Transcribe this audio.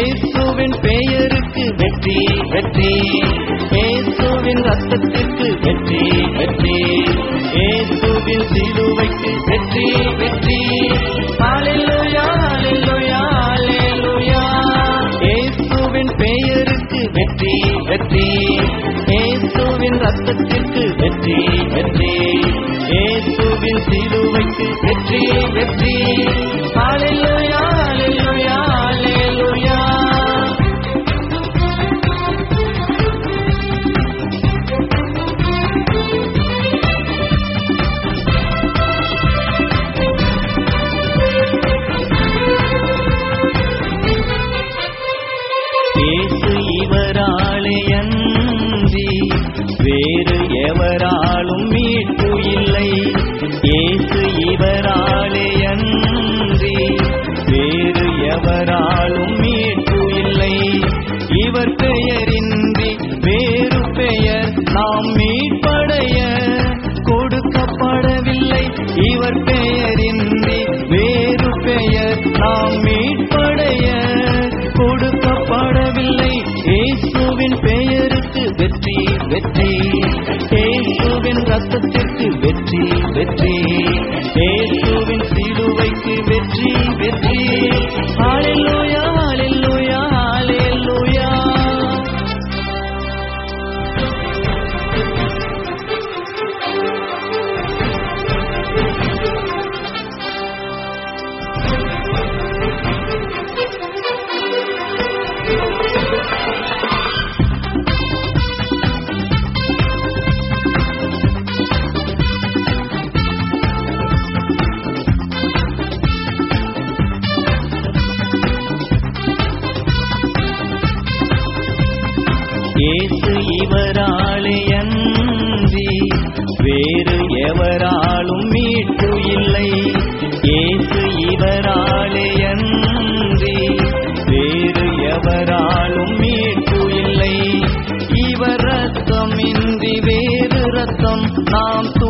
இயேசுவின் பெயருக்கு வெற்றி வெற்றி இயேசுவின் ரத்தத்திற்கு வெற்றி வெற்றி இயேசுவின் சிலுவைக்கு வெற்றி வெற்றி ஹalleluya ஹalleluya ஹalleluya இயேசுவின் பெயருக்கு வெற்றி வெற்றி இயேசுவின் ரத்தத்திற்கு வெற்றி வெற்றி இயேசுவின் சிலுவைக்கு வெற்றி வெற்றி ஹalleluya ஹalleluya ஹalleluya இயேசு இவராலே அன்றி வேறு எவராலும் மீட்பு இல்லை இயேசு இவராலே அன்றி வேறு எவராலும் மீட்பு இல்லை இவர் பெயரின்றி வேறு பெயர் நாம் மீட்படைய கொடுக்கப்படவில்லை இவர் பெயரின்றி வேறு பெயர் நாம் மீட்படைய கொடுக்கப்படவில்லை இயேசுவின் பெயருக்கு வெற்றி வெற்றி இயேசுவின் ரத்தத்திற்கு வெற்றி வெற்றி இயேசுவின் சிலுவைக்கு வெற்றி வெற்றி ஹalleluya ஹalleluya ஹalleluya இயேசு இவராலே அன்றி வேறு எவராலும் மீட்பு இல்லை இயேசு இவராலே அன்றி வேறு எவராலும் மீட்பு இல்லை இவர் ரத்தம் இன்றி வேறு ரத்தம் நாம்